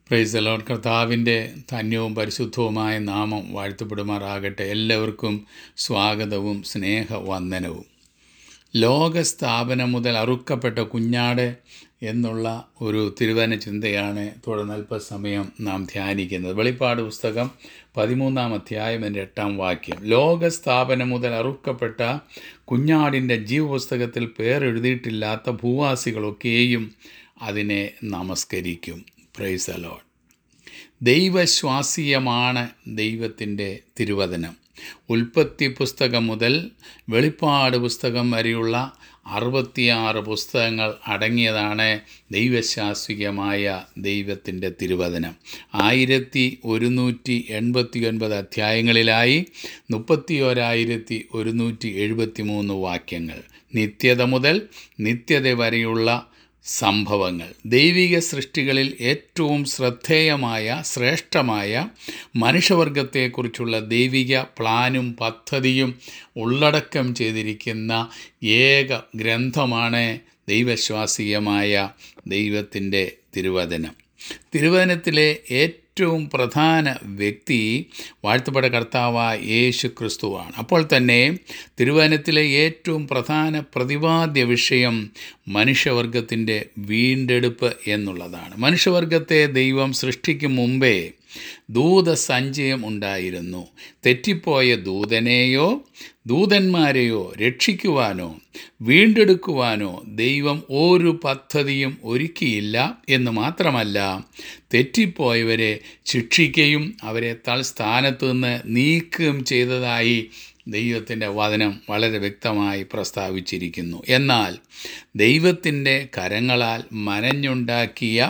price loan കർത്താവിൻ്റെ ധന്യവും പരിശുദ്ധവുമായ നാമം വാഴ്ത്തപ്പെടുമാറാകട്ടെ എല്ലാവർക്കും സ്വാഗതവും സ്നേഹവന്ദനവും ലോകസ്ഥാപനം മുതൽ അറുക്കപ്പെട്ട കുഞ്ഞാട് എന്നുള്ള ഒരു തിരുവന ചിന്തയാണ് തുടർന്ന് അല്പസമയം നാം ധ്യാനിക്കുന്നത് വെളിപ്പാട് പുസ്തകം പതിമൂന്നാം അധ്യായം എൻ്റെ എട്ടാം വാക്യം ലോകസ്ഥാപനം മുതൽ അറുക്കപ്പെട്ട കുഞ്ഞാടിൻ്റെ ജീവപുസ്തകത്തിൽ പേരെഴുതിയിട്ടില്ലാത്ത ഭൂവാസികളൊക്കെയും അതിനെ നമസ്കരിക്കും പ്രൈസ് അലോൺ ദൈവശ്വാസീയമാണ് ദൈവത്തിൻ്റെ തിരുവചനം ഉൽപ്പത്തി പുസ്തകം മുതൽ വെളിപ്പാട് പുസ്തകം വരെയുള്ള അറുപത്തിയാറ് പുസ്തകങ്ങൾ അടങ്ങിയതാണ് ദൈവശാസ്ത്രീയമായ ദൈവത്തിൻ്റെ തിരുവചനം ആയിരത്തി ഒരുന്നൂറ്റി എൺപത്തി ഒൻപത് അധ്യായങ്ങളിലായി മുപ്പത്തി ഓരായിരത്തി ഒരുന്നൂറ്റി എഴുപത്തി മൂന്ന് വാക്യങ്ങൾ നിത്യത മുതൽ നിത്യത വരെയുള്ള സംഭവങ്ങൾ ദൈവിക സൃഷ്ടികളിൽ ഏറ്റവും ശ്രദ്ധേയമായ ശ്രേഷ്ഠമായ മനുഷ്യവർഗത്തെക്കുറിച്ചുള്ള ദൈവിക പ്ലാനും പദ്ധതിയും ഉള്ളടക്കം ചെയ്തിരിക്കുന്ന ഏക ഗ്രന്ഥമാണ് ദൈവശ്വാസീയമായ ദൈവത്തിൻ്റെ തിരുവചനം തിരുവചനത്തിലെ ഏറ്റവും പ്രധാന വ്യക്തി വാഴ്ത്തപ്പെട്ട കർത്താവായ യേശു ക്രിസ്തുവാണ് അപ്പോൾ തന്നെ തിരുവചനത്തിലെ ഏറ്റവും പ്രധാന പ്രതിപാദ്യ വിഷയം മനുഷ്യവർഗത്തിൻ്റെ വീണ്ടെടുപ്പ് എന്നുള്ളതാണ് മനുഷ്യവർഗത്തെ ദൈവം സൃഷ്ടിക്കും മുമ്പേ ദൂതസഞ്ചയം ഉണ്ടായിരുന്നു തെറ്റിപ്പോയ ദൂതനെയോ ദൂതന്മാരെയോ രക്ഷിക്കുവാനോ വീണ്ടെടുക്കുവാനോ ദൈവം ഒരു പദ്ധതിയും ഒരുക്കിയില്ല എന്ന് മാത്രമല്ല തെറ്റിപ്പോയവരെ ശിക്ഷിക്കുകയും അവരെ തൽസ്ഥാനത്ത് നിന്ന് നീക്കുകയും ചെയ്തതായി ദൈവത്തിൻ്റെ വചനം വളരെ വ്യക്തമായി പ്രസ്താവിച്ചിരിക്കുന്നു എന്നാൽ ദൈവത്തിൻ്റെ കരങ്ങളാൽ മനഞ്ഞുണ്ടാക്കിയ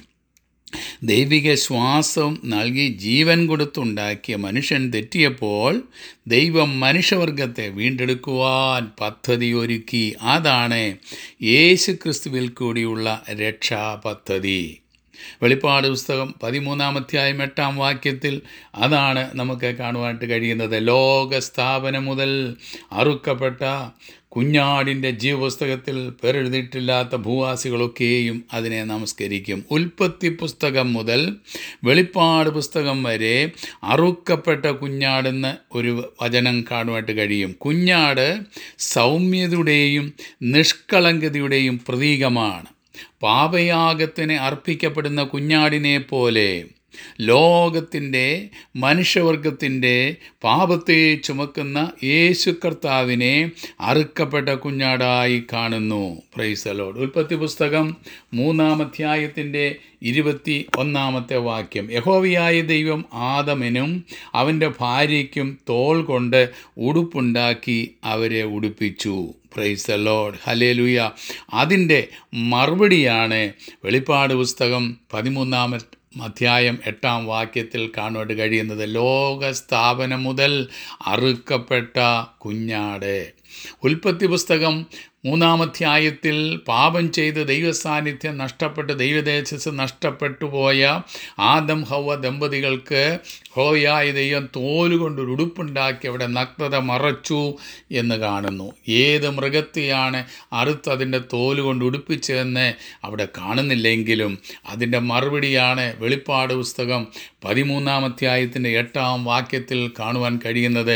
ദൈവിക ശ്വാസം നൽകി ജീവൻ കൊടുത്തുണ്ടാക്കിയ മനുഷ്യൻ തെറ്റിയപ്പോൾ ദൈവം മനുഷ്യവർഗത്തെ വീണ്ടെടുക്കുവാൻ പദ്ധതി ഒരുക്കി അതാണ് യേശു ക്രിസ്തുവിൽ കൂടിയുള്ള രക്ഷാ പദ്ധതി വെളിപ്പാട് പുസ്തകം പതിമൂന്നാം അധ്യായം എട്ടാം വാക്യത്തിൽ അതാണ് നമുക്ക് കാണുവാനായിട്ട് കഴിയുന്നത് ലോകസ്ഥാപനം മുതൽ അറുക്കപ്പെട്ട കുഞ്ഞാടിൻ്റെ ജീവപുസ്തകത്തിൽ പേരെഴുതിയിട്ടില്ലാത്ത ഭൂവാസികളൊക്കെയും അതിനെ നമസ്കരിക്കും ഉൽപ്പത്തി പുസ്തകം മുതൽ വെളിപ്പാട് പുസ്തകം വരെ അറുക്കപ്പെട്ട കുഞ്ഞാടെന്ന് ഒരു വചനം കാണുവാനായിട്ട് കഴിയും കുഞ്ഞാട് സൗമ്യതയുടെയും നിഷ്കളങ്കതയുടെയും പ്രതീകമാണ് പാപയാഗത്തിന് അർപ്പിക്കപ്പെടുന്ന കുഞ്ഞാടിനെ പോലെ ലോകത്തിൻ്റെ മനുഷ്യവർഗത്തിൻ്റെ പാപത്തെ ചുമക്കുന്ന യേശു കർത്താവിനെ അറുക്കപ്പെട്ട കുഞ്ഞാടായി കാണുന്നു പ്രൈസലോട് ഉൽപ്പത്തി പുസ്തകം മൂന്നാം അധ്യായത്തിൻ്റെ ഇരുപത്തി ഒന്നാമത്തെ വാക്യം യഹോവിയായ ദൈവം ആദമനും അവൻ്റെ ഭാര്യയ്ക്കും തോൾ കൊണ്ട് ഉടുപ്പുണ്ടാക്കി അവരെ ഉടുപ്പിച്ചു പ്രൈസ് ലോഡ് ഹലേലുയ അതിൻ്റെ മറുപടിയാണ് വെളിപ്പാട് പുസ്തകം പതിമൂന്നാമ അധ്യായം എട്ടാം വാക്യത്തിൽ കാണുവാൻ കഴിയുന്നത് ലോക സ്ഥാപനം മുതൽ അറുക്കപ്പെട്ട കുഞ്ഞാട് ഉൽപ്പത്തി പുസ്തകം മൂന്നാമധ്യായത്തിൽ പാപം ചെയ്ത് ദൈവസാന്നിധ്യം നഷ്ടപ്പെട്ട് ദൈവദേശസ് നഷ്ടപ്പെട്ടു പോയ ആദം ഹൗവ ദമ്പതികൾക്ക് ഹോയായ ദൈവം തോലുകൊണ്ട് ഒരു ഉടുപ്പുണ്ടാക്കി അവിടെ നഗ്നത മറച്ചു എന്ന് കാണുന്നു ഏത് മൃഗത്തെയാണ് അറുത്ത് അതിൻ്റെ തോലുകൊണ്ട് ഉടുപ്പിച്ചതെന്ന് അവിടെ കാണുന്നില്ലെങ്കിലും അതിൻ്റെ മറുപടിയാണ് വെളിപ്പാട് പുസ്തകം പതിമൂന്നാം അധ്യായത്തിൻ്റെ എട്ടാം വാക്യത്തിൽ കാണുവാൻ കഴിയുന്നത്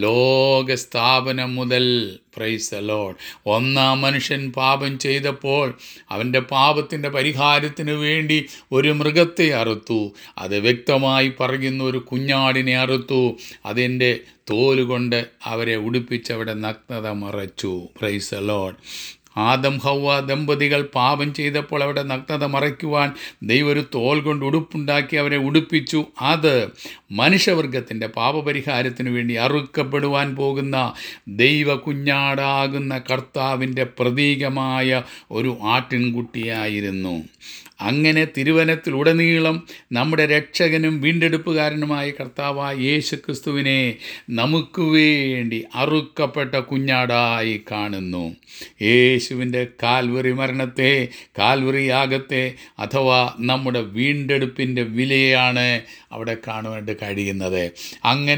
ലോകസ്ഥാപനം മുതൽ പ്രൈസ് അലോഡ് ഒന്നാം മനുഷ്യൻ പാപം ചെയ്തപ്പോൾ അവൻ്റെ പാപത്തിൻ്റെ പരിഹാരത്തിന് വേണ്ടി ഒരു മൃഗത്തെ അറുത്തു അത് വ്യക്തമായി പറയുന്ന ഒരു കുഞ്ഞാടിനെ അറുത്തു അതിൻ്റെ തോലുകൊണ്ട് അവരെ ഉടുപ്പിച്ചവിടെ നഗ്നത മറച്ചു പ്രൈസ് അലോഡ് ആദം ഹൗവ ദമ്പതികൾ പാപം ചെയ്തപ്പോൾ അവിടെ നഗ്നത മറയ്ക്കുവാൻ ദൈവം ഒരു തോൽ കൊണ്ട് ഉടുപ്പുണ്ടാക്കി അവരെ ഉടുപ്പിച്ചു അത് മനുഷ്യവർഗത്തിൻ്റെ പാപപരിഹാരത്തിന് വേണ്ടി അറുക്കപ്പെടുവാൻ പോകുന്ന ദൈവ കുഞ്ഞാടാകുന്ന കർത്താവിൻ്റെ പ്രതീകമായ ഒരു ആട്ടിൻകുട്ടിയായിരുന്നു അങ്ങനെ തിരുവനത്തിലുടനീളം നമ്മുടെ രക്ഷകനും വീണ്ടെടുപ്പുകാരനുമായ കർത്താവായ യേശു ക്രിസ്തുവിനെ നമുക്ക് വേണ്ടി അറുക്കപ്പെട്ട കുഞ്ഞാടായി കാണുന്നു യേശുവിൻ്റെ കാൽവറി മരണത്തെ കാൽവറി യാഗത്തെ അഥവാ നമ്മുടെ വീണ്ടെടുപ്പിൻ്റെ വിലയാണ് അവിടെ കാണുവാൻ കഴിയുന്നത് അങ്ങനെ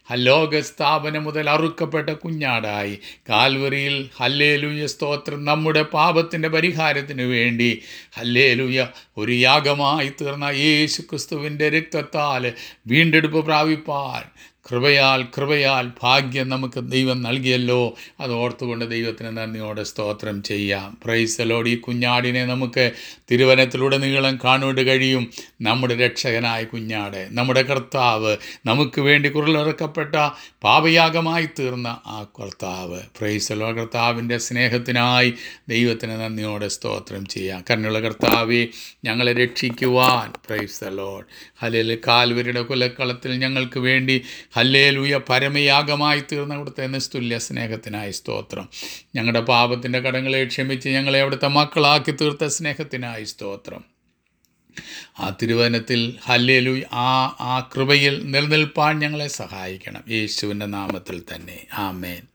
ലോക സ്ഥാപനം മുതൽ അറുക്കപ്പെട്ട കുഞ്ഞാടായി കാൽവറിയിൽ ഹല്ലേലൂയ സ്തോത്രം നമ്മുടെ പാപത്തിൻ്റെ പരിഹാരത്തിന് വേണ്ടി ഹല്ലേലൂയ ഒരു യാഗമായി തീർന്ന യേശു ക്രിസ്തുവിൻ്റെ രക്തത്താൽ വീണ്ടെടുപ്പ് പ്രാപിപ്പാൻ കൃപയാൽ കൃപയാൽ ഭാഗ്യം നമുക്ക് ദൈവം നൽകിയല്ലോ അത് ഓർത്തുകൊണ്ട് ദൈവത്തിന് നന്ദിയോടെ സ്തോത്രം ചെയ്യാം പ്രൈസലോട് ഈ കുഞ്ഞാടിനെ നമുക്ക് തിരുവനത്തിലൂടെ നീളം കാണുവാൻ കഴിയും നമ്മുടെ രക്ഷകനായ കുഞ്ഞാട് നമ്മുടെ കർത്താവ് നമുക്ക് വേണ്ടി കുരലിറക്കപ്പെട്ട പാപയാഗമായി തീർന്ന ആ കർത്താവ് പ്രൈസലോ കർത്താവിൻ്റെ സ്നേഹത്തിനായി ദൈവത്തിന് നന്ദിയോടെ സ്തോത്രം ചെയ്യാം കരുണയുള്ള കർത്താവെ ഞങ്ങളെ രക്ഷിക്കുവാൻ പ്രൈസലോഡ് ഹലിൽ കാൽവരിയുടെ കുലക്കളത്തിൽ ഞങ്ങൾക്ക് വേണ്ടി ഹല്ലേലൂയ പരമയാഗമായി തീർന്ന അവിടുത്തെ നിസ്തുല്യ സ്നേഹത്തിനായി സ്തോത്രം ഞങ്ങളുടെ പാപത്തിൻ്റെ കടങ്ങളെ ക്ഷമിച്ച് ഞങ്ങളെ അവിടുത്തെ മക്കളാക്കി തീർത്ത സ്നേഹത്തിനായി സ്തോത്രം ആ തിരുവനത്തിൽ ഹല്ലേലു ആ ആ കൃപയിൽ നിലനിൽപ്പാൻ ഞങ്ങളെ സഹായിക്കണം യേശുവിൻ്റെ നാമത്തിൽ തന്നെ ആമേൻ